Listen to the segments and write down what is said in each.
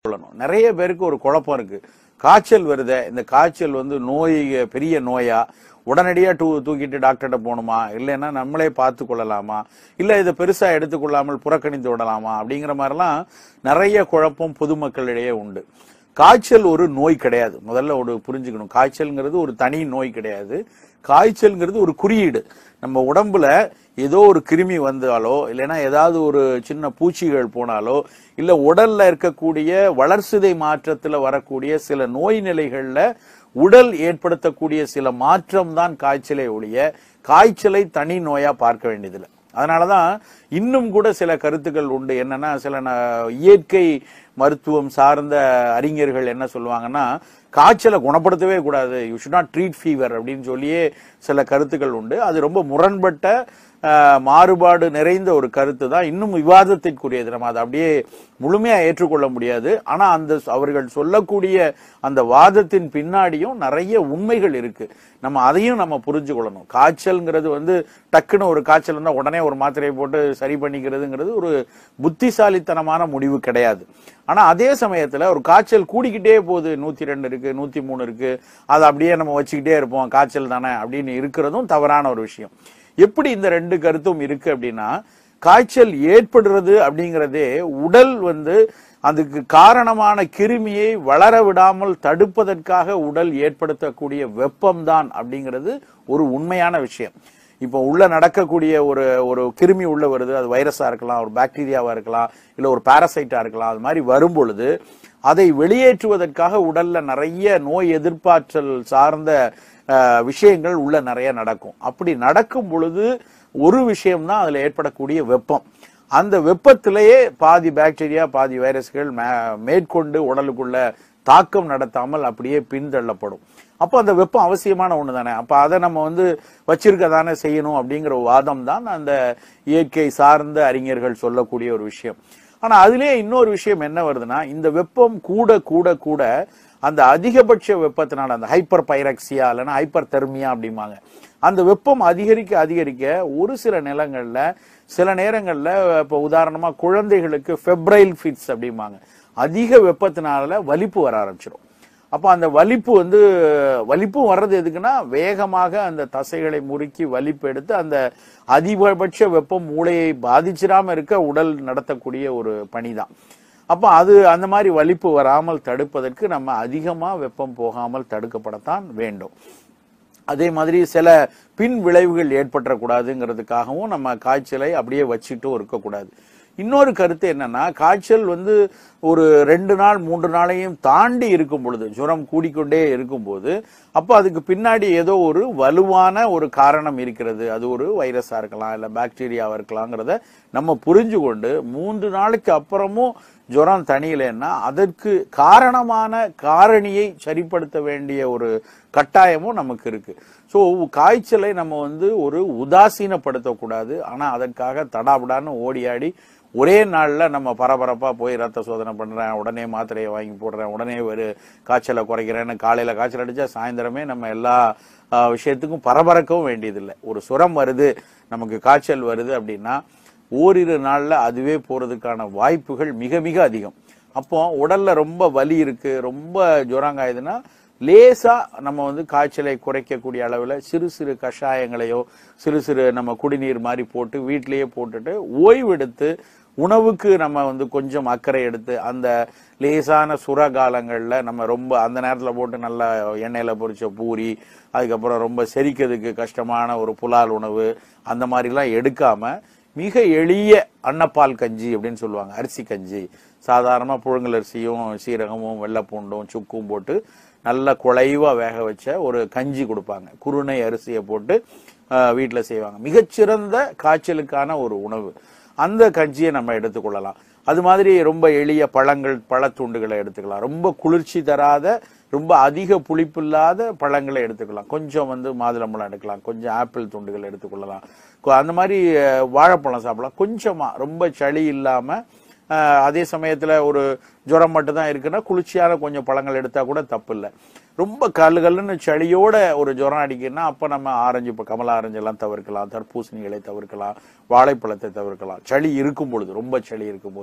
கொள்ளணும் நிறைய பேருக்கு ஒரு குழப்பம் இருக்கு காய்ச்சல் வருதே இந்த காய்ச்சல் வந்து நோய் பெரிய நோயா உடனடியா டூ தூக்கிட்டு டாக்டர்கிட்ட போகணுமா இல்லைன்னா நம்மளே பார்த்து கொள்ளலாமா இல்ல இதை பெருசா எடுத்துக்கொள்ளாமல் புறக்கணித்து விடலாமா அப்படிங்கிற மாதிரிலாம் நிறைய குழப்பம் பொதுமக்களிடையே உண்டு காய்ச்சல் ஒரு நோய் கிடையாது முதல்ல ஒரு புரிஞ்சுக்கணும் காய்ச்சல்ங்கிறது ஒரு தனி நோய் கிடையாது காய்ச்சல்ங்கிறது ஒரு குறியீடு நம்ம உடம்புல ஏதோ ஒரு கிருமி வந்தாலோ இல்லைன்னா ஏதாவது ஒரு சின்ன பூச்சிகள் போனாலோ இல்ல உடல்ல இருக்கக்கூடிய வளர்சிதை மாற்றத்துல வரக்கூடிய சில நோய் நிலைகள்ல உடல் ஏற்படுத்தக்கூடிய சில மாற்றம் தான் காய்ச்சலை ஒழிய காய்ச்சலை தனி நோயா பார்க்க வேண்டியதில்லை அதனாலதான் இன்னும் கூட சில கருத்துக்கள் உண்டு என்னன்னா சில ந- இயற்கை மருத்துவம் சார்ந்த அறிஞர்கள் என்ன சொல்லுவாங்கன்னா காய்ச்சலை குணப்படுத்தவே கூடாது you should not treat fever அப்படின்னு சொல்லியே சில கருத்துக்கள் உண்டு அது ரொம்ப முரண்பட்ட அஹ், மாறுபாடு நிறைந்த ஒரு கருத்து தான் இன்னும் விவாதத்திற்குரியது நம்ம அதை அப்படியே முழுமையா ஏற்றுக்கொள்ள முடியாது ஆனா அந்த அவர்கள் சொல்லக்கூடிய அந்த வாதத்தின் பின்னாடியும் நிறைய உண்மைகள் இருக்கு நம்ம அதையும் நம்ம புரிஞ்சு கொள்ளணும் காய்ச்சல்ங்கிறது வந்து டக்குன்னு ஒரு காய்ச்சல் இருந்தா உடனே ஒரு மாத்திரையை போட்டு சரி பண்ணிக்கிறதுங்கிறது ஒரு புத்திசாலித்தனமான முடிவு கிடையாது ஆனா அதே சமயத்துல ஒரு காய்ச்சல் கூடிக்கிட்டே போகுது நூத்தி ரெண்டு இருக்கு நூத்தி மூணு இருக்கு அதை அப்படியே நம்ம வச்சுக்கிட்டே இருப்போம் காய்ச்சல் தானே அப்படின்னு இருக்கிறதும் தவறான ஒரு விஷயம் எப்படி இந்த ரெண்டு கருத்தும் இருக்கு அப்படின்னா காய்ச்சல் ஏற்படுறது அப்படிங்கிறதே உடல் வந்து அதுக்கு காரணமான கிருமியை வளர விடாமல் தடுப்பதற்காக உடல் ஏற்படுத்தக்கூடிய வெப்பம்தான் அப்படிங்கிறது ஒரு உண்மையான விஷயம் இப்போ உள்ள நடக்கக்கூடிய ஒரு ஒரு கிருமி உள்ள வருது அது வைரஸா இருக்கலாம் ஒரு பாக்டீரியாவா இருக்கலாம் இல்ல ஒரு பாரசைட்டா இருக்கலாம் அது மாதிரி வரும் பொழுது அதை வெளியேற்றுவதற்காக உடல்ல நிறைய நோய் எதிர்ப்பாற்றல் சார்ந்த அஹ், விஷயங்கள் உள்ள நிறைய நடக்கும் அப்படி நடக்கும் பொழுது ஒரு விஷயம்தான் அதுல ஏற்படக்கூடிய வெப்பம் அந்த வெப்பத்திலேயே பாதி பாக்டீரியா பாதி வைரஸ்கள் மே- மேற்கொண்டு உடலுக்குள்ள தாக்கம் நடத்தாமல் அப்படியே பின்தள்ளப்படும் அப்போ அந்த வெப்பம் அவசியமான ஒண்ணு தானே அப்ப அதை நம்ம வந்து வச்சிருக்க தானே செய்யணும் அப்படிங்கிற வாதம் தான் அந்த இயற்கை சார்ந்த அறிஞர்கள் சொல்லக்கூடிய ஒரு விஷயம் ஆனா அதுலயே இன்னொரு விஷயம் என்ன வருதுன்னா இந்த வெப்பம் கூட கூட கூட அந்த அதிகபட்ச வெப்பத்தினால அந்த ஹைப்பர் பைரக்சியா இல்லைன்னா ஹைப்பர் தெர்மியா அப்படிம்பாங்க அந்த வெப்பம் அதிகரிக்க அதிகரிக்க ஒரு சில நிலங்கள்ல சில நேரங்கள்ல இப்போ உதாரணமா குழந்தைகளுக்கு ஃபெப்ரைல் ஃபிட்ஸ் அப்படிம்பாங்க அதிக வெப்பத்தினால வலிப்பு வர ஆரம்பிச்சிடும் அப்போ அந்த வலிப்பு வந்து வலிப்பும் வர்றது எதுக்குன்னா வேகமாக அந்த தசைகளை முறுக்கி வலிப்பு எடுத்து அந்த அதிகபட்ச வெப்பம் மூளையை பாதிச்சிடாம இருக்க உடல் நடத்தக்கூடிய ஒரு பணிதான் அப்போ அது அந்த மாதிரி வலிப்பு வராமல் தடுப்பதற்கு நம்ம அதிகமா வெப்பம் போகாமல் தடுக்கப்படத்தான் வேண்டும் அதே மாதிரி சில பின் விளைவுகள் ஏற்பட்டக்கூடாதுங்கிறதுக்காகவும் நம்ம காய்ச்சலை அப்படியே வச்சுட்டும் இருக்கக்கூடாது இன்னொரு கருத்து என்னன்னா காய்ச்சல் வந்து ஒரு ரெண்டு நாள் மூன்று நாளையும் தாண்டி இருக்கும் பொழுது ஜுரம் கூடிக்கொண்டே இருக்கும்போது அப்போ அதுக்கு பின்னாடி ஏதோ ஒரு வலுவான ஒரு காரணம் இருக்கிறது அது ஒரு வைரஸா இருக்கலாம் இல்ல பாக்டீரியாவா இருக்கலாங்கிறத நம்ம புரிஞ்சு கொண்டு மூன்று நாளைக்கு அப்புறமும் ஜுரம் தணியலைன்னா அதற்கு காரணமான காரணியை சரிப்படுத்த வேண்டிய ஒரு கட்டாயமும் நமக்கு இருக்கு ஸோ காய்ச்சலை நம்ம வந்து ஒரு உதாசீனப்படுத்தக்கூடாது ஆனா அதற்காக தடாபடான்னு ஓடி ஆடி ஒரே நாள்ல நம்ம பரபரப்பா போய் ரத்த சோதனை பண்றேன் உடனே மாத்திரையை வாங்கி போடுறேன் உடனே ஒரு காய்ச்சலை குறைக்கிறேன்னு காலையில காய்ச்சல் அடிச்சா சாயந்தரமே நம்ம எல்லா ஆஹ், விஷயத்துக்கும் பரபரக்கவும் வேண்டியதில்லை ஒரு சுரம் வருது நமக்கு காய்ச்சல் வருது அப்படின்னா ஓரிரு நாள்ல அதுவே போறதுக்கான வாய்ப்புகள் மிக மிக அதிகம் அப்போ உடல்ல ரொம்ப வலி இருக்கு ரொம்ப ஜுரங்காயுதுன்னா லேசா நம்ம வந்து காய்ச்சலை குறைக்கக்கூடிய அளவுல சிறு சிறு கஷாயங்களையோ சிறு சிறு நம்ம குடிநீர் மாதிரி போட்டு வீட்டிலேயே போட்டுட்டு ஓய்வெடுத்து உணவுக்கு நம்ம வந்து கொஞ்சம் அக்கறை எடுத்து அந்த லேசான சுர காலங்கள்ல நம்ம ரொம்ப அந்த நேரத்துல போட்டு நல்லா எண்ணெயில பொரிச்ச பூரி அதுக்கப்புறம் ரொம்ப செரிக்கிறதுக்கு கஷ்டமான ஒரு புலால் உணவு அந்த மாதிரிலாம் எடுக்காம மிக எளிய அன்னப்பால் கஞ்சி அப்படின்னு சொல்லுவாங்க அரிசி கஞ்சி சாதாரணமா புழுங்கல் அரிசியும் சீரகமும் வெள்ளைப்பூண்டும் சுக்கும் போட்டு நல்லா குழைவா வேக வச்ச ஒரு கஞ்சி கொடுப்பாங்க குருணை அரிசியை போட்டு வீட்டில் செய்வாங்க மிகச்சிறந்த காய்ச்சலுக்கான ஒரு உணவு அந்த கஞ்சியை நம்ம எடுத்துக்கொள்ளலாம் அது மாதிரி ரொம்ப எளிய பழங்கள் பழத்துண்டுகளை எடுத்துக்கலாம் ரொம்ப குளிர்ச்சி தராத ரொம்ப அதிக புளிப்பில்லாத பழங்களை எடுத்துக்கலாம் கொஞ்சம் வந்து மாதுளம்பழம் எடுக்கலாம் கொஞ்சம் ஆப்பிள் துண்டுகள் எடுத்துக்கொள்ளலாம் கொ- அந்த மாதிரி அஹ், வாழைப்பழம் சாப்பிடலாம் கொஞ்சமா ரொம்ப சளி இல்லாம அஹ், அதே சமயத்துல ஒரு ஜுரம் மட்டும் தான் இருக்குன்னா குளிர்ச்சியான கொஞ்சம் பழங்கள் எடுத்தா கூட தப்பு இல்லை ரொம்ப கல்லு கல்லுன்னு சளியோட ஒரு ஜுரம் அடிக்குன்னா அப்ப நம்ம ஆரஞ்சு இப்போ கமலா ஆரஞ்சு எல்லாம் தவிர்க்கலாம் தர்பூசணிகளை தவிர்க்கலாம் வாழைப்பழத்தை தவிர்க்கலாம் சளி இருக்கும் பொழுது ரொம்ப சளி இருக்கும்போது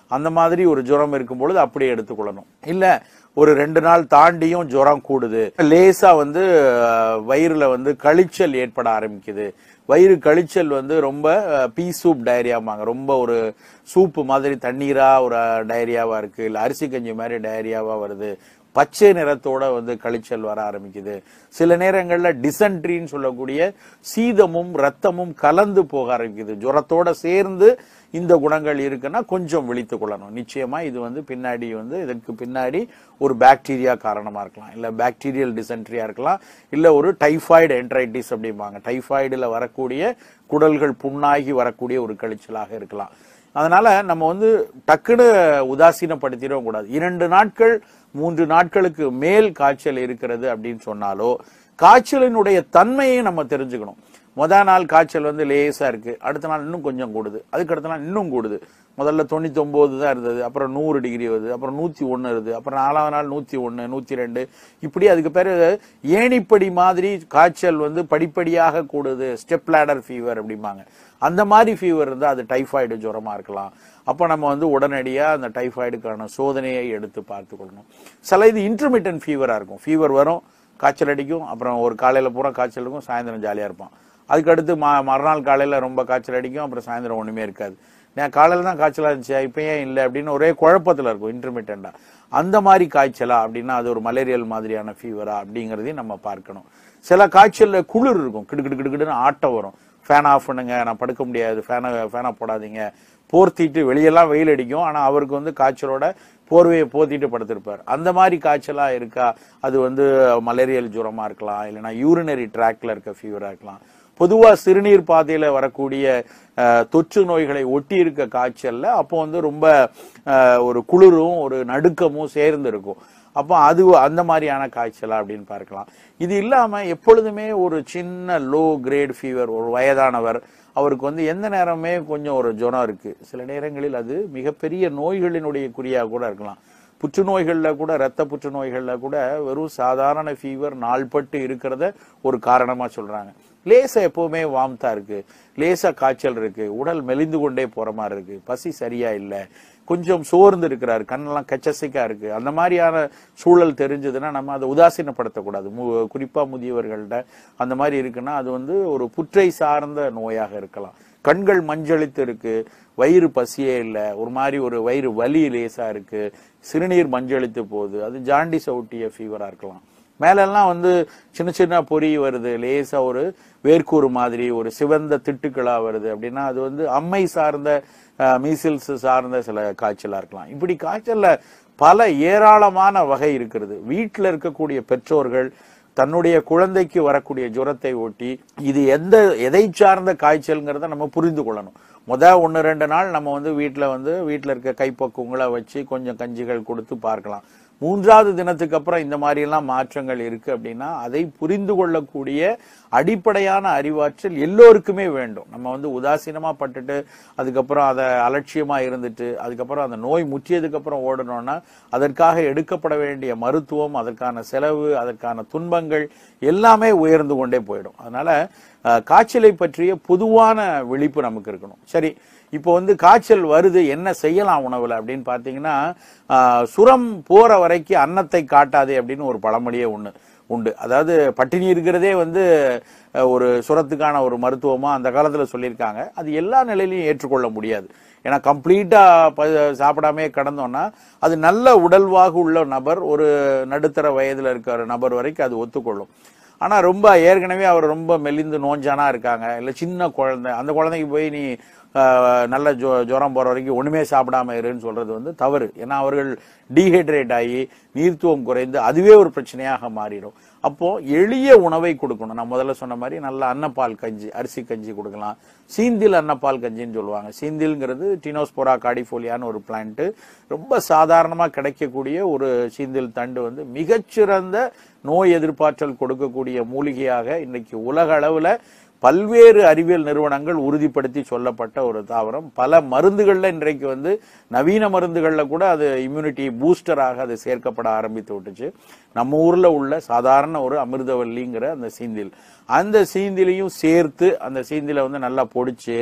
அந்த மாதிரி ஒரு ஜுரம் இருக்கும் பொழுது அப்படியே எடுத்துக்கொள்ளணும் இல்ல ஒரு ரெண்டு நாள் தாண்டியும் ஜுரம் கூடுது லேசா வந்து அஹ், வயிறுல வந்து கழிச்சல் ஏற்பட ஆரம்பிக்குது வயிறு கழிச்சல் வந்து ரொம்ப பீ சூப் டயரியாமாங்க ரொம்ப ஒரு சூப்பு மாதிரி தண்ணீரா ஒரு டயரியாவா இருக்கு இல்ல அரிசி கஞ்சி மாதிரி டயரியாவா வருது பச்சை நிறத்தோட வந்து கழிச்சல் வர ஆரம்பிக்குது சில நேரங்கள்ல டிசன்ட்ரின்னு சொல்லக்கூடிய சீதமும் ரத்தமும் கலந்து போக ஆரம்பிக்குது ஜுரத்தோட சேர்ந்து இந்த குணங்கள் இருக்குன்னா கொஞ்சம் விழித்துக் கொள்ளணும் நிச்சயமா இது வந்து பின்னாடி வந்து இதற்கு பின்னாடி ஒரு பாக்டீரியா காரணமா இருக்கலாம் இல்ல பாக்டீரியல் டிசென்ட்ரியா இருக்கலாம் இல்ல ஒரு டைஃபாய்டு என்ட்ரைட்டிஸ் அப்படிம்பாங்க டைஃபாய்டுல வரக்கூடிய குடல்கள் புண்ணாகி வரக்கூடிய ஒரு கழிச்சலாக இருக்கலாம் அதனால நம்ம வந்து டக்குன்னு உதாசீனப்படுத்திடவும் கூடாது இரண்டு நாட்கள் மூன்று நாட்களுக்கு மேல் காய்ச்சல் இருக்கிறது அப்படின்னு சொன்னாலோ காய்ச்சலினுடைய தன்மையை நம்ம தெரிஞ்சுக்கணும் முத நாள் காய்ச்சல் வந்து லேசா இருக்கு அடுத்த நாள் இன்னும் கொஞ்சம் கூடுது அதுக்கு அடுத்த நாள் இன்னும் கூடுது முதல்ல தொண்ணூத்தி ஒன்பது தான் இருந்தது அப்புறம் நூறு டிகிரி வருது அப்புறம் நூத்தி ஒன்னு வருது அப்புறம் நாலாவது நாள் நூத்தி ஒன்னு நூத்தி ரெண்டு இப்படி அதுக்கு பேரு ஏணிப்படி மாதிரி காய்ச்சல் வந்து படிப்படியாக கூடுது ஸ்டெப் லேடர் ஃபீவர் அப்படிம்பாங்க அந்த மாதிரி ஃபீவர் இருந்தால் அது டைஃபாய்டு ஜுரமா இருக்கலாம் அப்போ நம்ம வந்து உடனடியா அந்த டைஃபாய்டுக்கான சோதனையை எடுத்து பார்த்துக்கொள்ளணும் சில இது இன்டர்மீடியன்ட் ஃபீவரா இருக்கும் ஃபீவர் வரும் காய்ச்சல் அடிக்கும் அப்புறம் ஒரு காலையில பூரா காய்ச்சல் இருக்கும் சாயந்தரம் ஜாலியா இருப்பான் அதுக்கடுத்து ம மறுநாள் காலையில ரொம்ப காய்ச்சல் அடிக்கும் அப்புறம் சாயந்தரம் ஒண்ணுமே இருக்காது நான் காலையில தான் காய்ச்சலா இருந்துச்சு இப்போ ஏன் இல்லை அப்படின்னு ஒரே குழப்பத்துல இருக்கும் இன்டர்மீடியண்டா அந்த மாதிரி காய்ச்சலா அப்படின்னா அது ஒரு மலேரியல் மாதிரியான ஃபீவரா அப்படிங்கறதையும் நம்ம பார்க்கணும் சில காய்ச்சல்ல குளிர் இருக்கும் கிடு கிடு கிடு கிடுன்னு ஆட்டம் வரும் ஃபேன் ஆஃப் பண்ணுங்க நான் படுக்க முடியாது ஃபேனை ஃபேனை போடாதீங்க போர்த்திட்டு வெளியெல்லாம் வெயில் அடிக்கும் ஆனா அவருக்கு வந்து காய்ச்சலோட போர்வையை போத்திட்டு படுத்திருப்பார் அந்த மாதிரி காய்ச்சலா இருக்கா அது வந்து மலேரியல் ஜுரமா இருக்கலாம் இல்லைன்னா யூரினரி ட்ராக்ல இருக்க ஃபீவரா இருக்கலாம் பொதுவா சிறுநீர் பாதையில வரக்கூடிய அஹ், தொற்று நோய்களை ஒட்டி இருக்க காய்ச்சல்ல அப்போ வந்து ரொம்ப அஹ், ஒரு குளிரும் ஒரு நடுக்கமும் சேர்ந்து இருக்கும் அப்போ அது அந்த மாதிரியான காய்ச்சலா அப்படின்னு பார்க்கலாம் இது இல்லாம எப்பொழுதுமே ஒரு சின்ன லோ கிரேட் ஃபீவர் ஒரு வயதானவர் அவருக்கு வந்து எந்த நேரமே கொஞ்சம் ஒரு ஜுரம் இருக்கு சில நேரங்களில் அது மிகப்பெரிய நோய்களினுடைய குறியா கூட இருக்கலாம் புற்றுநோய்கள்ல கூட இரத்த புற்றுநோய்கள்ல கூட வெறும் சாதாரண ஃபீவர் நாள்பட்டு இருக்கிறத ஒரு காரணமா சொல்றாங்க லேசா எப்பவுமே வாம்தா இருக்கு லேசா காய்ச்சல் இருக்கு உடல் மெலிந்து கொண்டே போற மாதிரி இருக்கு பசி சரியா இல்ல கொஞ்சம் சோர்ந்து இருக்கிறாரு கண்ணெல்லாம் கச்சசிக்கா இருக்கு அந்த மாதிரியான சூழல் தெரிஞ்சதுன்னா நம்ம அதை உதாசீனப்படுத்தக்கூடாது மு- குறிப்பா முதியவர்கள்ட்ட அந்த மாதிரி இருக்குன்னா அது வந்து ஒரு புற்றை சார்ந்த நோயாக இருக்கலாம் கண்கள் மஞ்சளித்து இருக்கு வயிறு பசியே இல்லை ஒரு மாதிரி ஒரு வயிறு வலி லேசா இருக்கு சிறுநீர் மஞ்சளித்து போகுது அது ஜாண்டிஸ் ஒட்டிய ஃபீவரா இருக்கலாம் மேலெல்லாம் வந்து சின்ன சின்ன பொறி வருது லேசா ஒரு வேர்க்கூறு மாதிரி ஒரு சிவந்த திட்டுக்களா வருது அப்படின்னா அது வந்து அம்மை சார்ந்த மீசில்ஸ் சார்ந்த சில காய்ச்சலா இருக்கலாம் இப்படி காய்ச்சல்ல பல ஏராளமான வகை இருக்கிறது வீட்டில் இருக்கக்கூடிய பெற்றோர்கள் தன்னுடைய குழந்தைக்கு வரக்கூடிய ஜுரத்தை ஒட்டி இது எந்த எதை சார்ந்த காய்ச்சல்ங்கிறத நம்ம புரிந்து கொள்ளணும் முத ஒன்று ரெண்டு நாள் நம்ம வந்து வீட்டில் வந்து வீட்டில் இருக்க கைப்பக்குவங்களை வச்சு கொஞ்சம் கஞ்சிகள் கொடுத்து பார்க்கலாம் மூன்றாவது தினத்துக்கு அப்புறம் இந்த மாதிரி எல்லாம் மாற்றங்கள் இருக்கு அப்படின்னா அதை புரிந்து கொள்ளக்கூடிய அடிப்படையான அறிவாற்றல் எல்லோருக்குமே வேண்டும் நம்ம வந்து உதாசீனமா பட்டுட்டு அதுக்கப்புறம் அதை அலட்சியமா இருந்துட்டு அதுக்கப்புறம் அந்த நோய் முற்றியதுக்கு அப்புறம் ஓடணும்னா அதற்காக எடுக்கப்பட வேண்டிய மருத்துவம் அதற்கான செலவு அதற்கான துன்பங்கள் எல்லாமே உயர்ந்து கொண்டே போயிடும் அதனால அஹ், காய்ச்சலை பற்றிய பொதுவான விழிப்பு நமக்கு இருக்கணும் சரி இப்போ வந்து காய்ச்சல் வருது என்ன செய்யலாம் உணவுல அப்படின்னு பாத்தீங்கன்னா ஆஹ், சுரம் போற வரைக்கும் அன்னத்தை காட்டாதே அப்படின்னு ஒரு பழமொழியே ஒண்ணு உண்டு அதாவது பட்டினி இருக்கிறதே வந்து அஹ், ஒரு சுரத்துக்கான ஒரு மருத்துவமா அந்த காலத்துல சொல்லியிருக்காங்க அது எல்லா நிலையிலையும் ஏற்றுக்கொள்ள முடியாது ஏன்னா கம்ப்ளீட்டா சாப்பிடாமே கடந்தோம்னா அது நல்ல உடல்வாகு உள்ள நபர் ஒரு நடுத்தர வயதுல இருக்கிற நபர் வரைக்கும் அது ஒத்துக்கொள்ளும் ஆனா ரொம்ப ஏற்கனவே அவர் ரொம்ப மெலிந்து நோஞ்சானா இருக்காங்க இல்ல சின்ன குழந்தை அந்த குழந்தைக்கு போய் நீ ஆஹ், நல்ல ஜொ ஜுரம் போற வரைக்கும் ஒண்ணுமே சாப்பிடாம இருன்னு சொல்றது வந்து தவறு ஏன்னா அவர்கள் டீஹைட்ரேட் ஆகி நீர்த்துவம் குறைந்து அதுவே ஒரு பிரச்சனையாக மாறிடும் அப்போ எளிய உணவை கொடுக்கணும் நான் முதல்ல சொன்ன மாதிரி நல்ல அன்னப்பால் கஞ்சி அரிசி கஞ்சி கொடுக்கலாம் சீந்தில் அன்னப்பால் கஞ்சின்னு சொல்லுவாங்க சீந்தில்ங்கிறது டினோஸ்போரா காடிஃபோலியான்னு ஒரு பிளான்ட் ரொம்ப சாதாரணமா கிடைக்கக்கூடிய ஒரு சீந்தில் தண்டு வந்து மிகச்சிறந்த நோய் எதிர்ப்பாற்றல் கொடுக்கக்கூடிய மூலிகையாக இன்னைக்கு உலக அளவுல பல்வேறு அறிவியல் நிறுவனங்கள் உறுதிப்படுத்தி சொல்லப்பட்ட ஒரு தாவரம் பல மருந்துகள்ல இன்றைக்கு வந்து நவீன மருந்துகள்ல கூட அது இம்யூனிட்டி பூஸ்டராக அது சேர்க்கப்பட ஆரம்பித்து விட்டுச்சு நம்ம ஊர்ல உள்ள சாதாரண ஒரு அமிர்தவல்லிங்கிற அந்த சீந்தில் அந்த சீந்திலையும் சேர்த்து அந்த சீந்தில வந்து நல்லா பொடிச்சு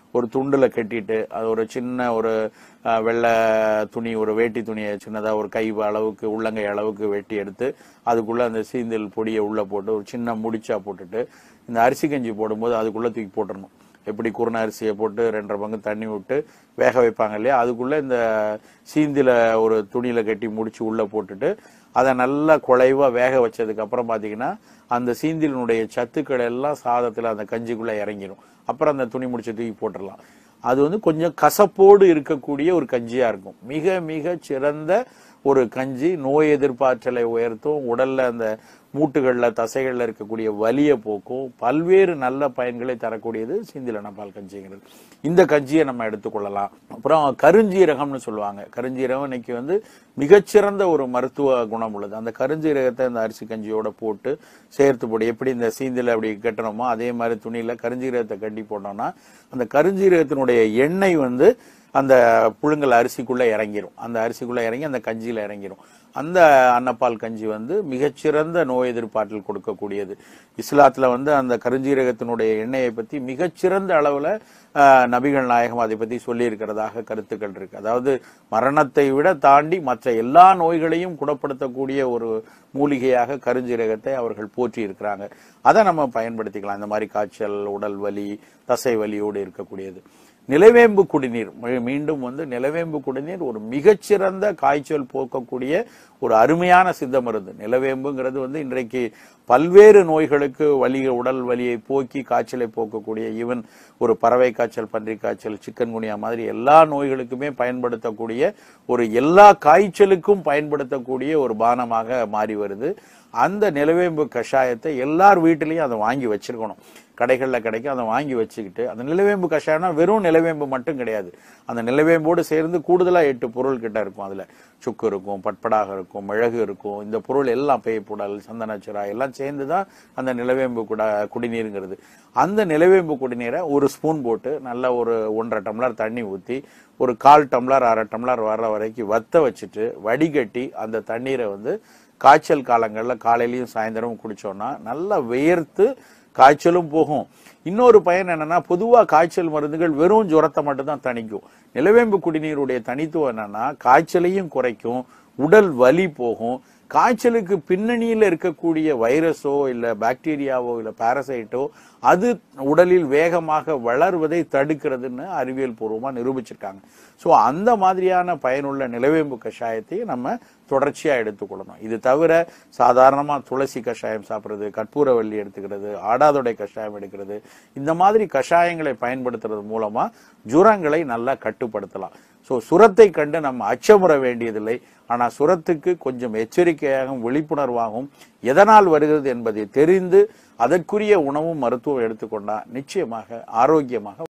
ஒரு துண்டுல கட்டிட்டு அது ஒரு சின்ன ஒரு அஹ், வெள்ளை துணி ஒரு வேட்டி துணியை சின்னதா ஒரு கை அளவுக்கு உள்ளங்கை அளவுக்கு வெட்டி எடுத்து அதுக்குள்ள அந்த சீந்தில் பொடியை உள்ள போட்டு ஒரு சின்ன முடிச்சா போட்டுட்டு இந்த அரிசி கஞ்சி போடும்போது அதுக்குள்ள தூக்கி போட்டுறணும் எப்படி குருண அரிசியை போட்டு ரெண்டரை பங்கு தண்ணி விட்டு வேக வைப்பாங்க இல்லையா அதுக்குள்ள இந்த சீந்தில ஒரு துணியில கட்டி முடிச்சு உள்ள போட்டுட்டு அதை நல்லா குழைவா வேக வச்சதுக்கு அப்புறம் பாத்தீங்கன்னா அந்த சீந்திலினுடைய சத்துக்கள் எல்லாம் சாதத்துல அந்த கஞ்சிக்குள்ள இறங்கிடும் அப்புறம் அந்த துணி முடிச்சு தூக்கி போட்டுடலாம் அது வந்து கொஞ்சம் கசப்போடு இருக்கக்கூடிய ஒரு கஞ்சியா இருக்கும் மிக மிக சிறந்த ஒரு கஞ்சி நோய் எதிர்ப்பாற்றலை உயர்த்தும் உடல்ல அந்த மூட்டுகள்ல தசைகள்ல இருக்கக்கூடிய வலியை போக்கும் பல்வேறு நல்ல பயன்களை தரக்கூடியது சிந்திலன பால் கஞ்சிங்கிறது இந்த கஞ்சியை நம்ம எடுத்துக்கொள்ளலாம் அப்புறம் கருஞ்சீரகம்னு சொல்லுவாங்க கருஞ்சீரகம் இன்னைக்கு வந்து மிகச்சிறந்த ஒரு மருத்துவ குணம் உள்ளது அந்த கருஞ்சீரகத்தை இந்த அரிசி கஞ்சியோட போட்டு சேர்த்து போட்டு எப்படி இந்த சீந்தில அப்படி கட்டணுமோ அதே மாதிரி துணியில கருஞ்சீரகத்தை கட்டி போட்டோம்னா அந்த கருஞ்சீரகத்தினுடைய எண்ணெய் வந்து அந்த புழுங்கல் அரிசிக்குள்ள இறங்கிரும் அந்த அரிசிக்குள்ள இறங்கி அந்த கஞ்சியில இறங்கிரும் அந்த அன்னப்பால் கஞ்சி வந்து மிகச்சிறந்த நோய் எதிர்ப்பாற்றல் கொடுக்கக்கூடியது இஸ்லாத்துல வந்து அந்த கருஞ்சீரகத்தினுடைய எண்ணெயை பத்தி மிகச்சிறந்த அளவுல ஆஹ், நபிகள் நாயகம் அதை பத்தி சொல்லி இருக்கிறதாக கருத்துக்கள் இருக்கு அதாவது மரணத்தை விட தாண்டி மற்ற எல்லா நோய்களையும் குணப்படுத்தக்கூடிய ஒரு மூலிகையாக கருஞ்சீரகத்தை அவர்கள் போற்றி இருக்கிறாங்க அதை நம்ம பயன்படுத்திக்கலாம் இந்த மாதிரி காய்ச்சல் உடல் வலி தசை வலியோடு இருக்கக்கூடியது நிலவேம்பு குடிநீர் மீ- மீண்டும் வந்து நிலவேம்பு குடிநீர் ஒரு மிகச்சிறந்த காய்ச்சல் போக்கக்கூடிய ஒரு அருமையான சித்த மருந்து நிலவேம்புங்கிறது வந்து இன்றைக்கு பல்வேறு நோய்களுக்கு வலி உடல் வலியை போக்கி காய்ச்சலை போக்கக்கூடிய ஈவன் ஒரு பறவை காய்ச்சல் பன்றி காய்ச்சல் சிக்கன் குனியா மாதிரி எல்லா நோய்களுக்குமே பயன்படுத்தக்கூடிய ஒரு எல்லா காய்ச்சலுக்கும் பயன்படுத்தக்கூடிய ஒரு பானமாக மாறி வருது அந்த நிலவேம்பு கஷாயத்தை எல்லார் வீட்டிலையும் அதை வாங்கி வச்சிருக்கணும் கடைகளில் கிடைக்கும் அதை வாங்கி வச்சுக்கிட்டு அந்த நிலவேம்பு கஷாயம்னா வெறும் நிலவேம்பு மட்டும் கிடையாது அந்த நிலவேம்போடு சேர்ந்து கூடுதலா எட்டு பொருள் கிட்ட இருக்கும் அதுல சுக்கு இருக்கும் பட்படாக இருக்கும் மிளகு இருக்கும் இந்த பொருள் எல்லாம் பேய்ப்புடல் சந்தனச்சுரா எல்லாம் சேர்ந்து தான் அந்த நிலவேம்பு குட குடிநீருங்கிறது அந்த நிலவேம்பு குடிநீரை ஒரு ஸ்பூன் போட்டு நல்ல ஒரு ஒன்றரை டம்ளர் தண்ணி ஊற்றி ஒரு கால் டம்ளர் அரை டம்ளர் வர்ற வரைக்கும் வத்த வச்சுட்டு வடிகட்டி அந்த தண்ணீரை வந்து காய்ச்சல் காலங்களில் காலையிலயும் சாயந்தரமும் குடிச்சோம்னா நல்லா வியர்த்து காய்ச்சலும் போகும் இன்னொரு பயன் என்னன்னா பொதுவா காய்ச்சல் மருந்துகள் வெறும் ஜுரத்தை மட்டும் தான் தணிக்கும் நிலவேம்பு குடிநீருடைய தனித்துவம் என்னன்னா காய்ச்சலையும் குறைக்கும் உடல் வலி போகும் காய்ச்சலுக்கு பின்னணியில் இருக்கக்கூடிய வைரஸோ இல்ல பாக்டீரியாவோ இல்ல பாரசைட்டோ அது உடலில் வேகமாக வளர்வதை தடுக்கிறதுன்னு அறிவியல் பூர்வமா நிரூபிச்சிருக்காங்க சோ அந்த மாதிரியான பயனுள்ள நிலவேம்பு கஷாயத்தை நம்ம தொடர்ச்சியா எடுத்துக்கொள்ளணும் இது தவிர சாதாரணமா துளசி கஷாயம் சாப்பிடுறது கற்பூரவல்லி எடுத்துக்கிறது ஆடாதொடை கஷாயம் எடுக்கிறது இந்த மாதிரி கஷாயங்களை பயன்படுத்துறது மூலமா ஜுரங்களை நல்லா கட்டுப்படுத்தலாம் சோ சுரத்தை கண்டு நம்ம அச்சமுற வேண்டியதில்லை ஆனா சுரத்துக்கு கொஞ்சம் எச்சரிக்கையாகவும் விழிப்புணர்வாகவும் எதனால் வருகிறது என்பதை தெரிந்து அதற்குரிய உணவும் மருத்துவம் எடுத்துக்கொண்டா நிச்சயமாக ஆரோக்கியமாக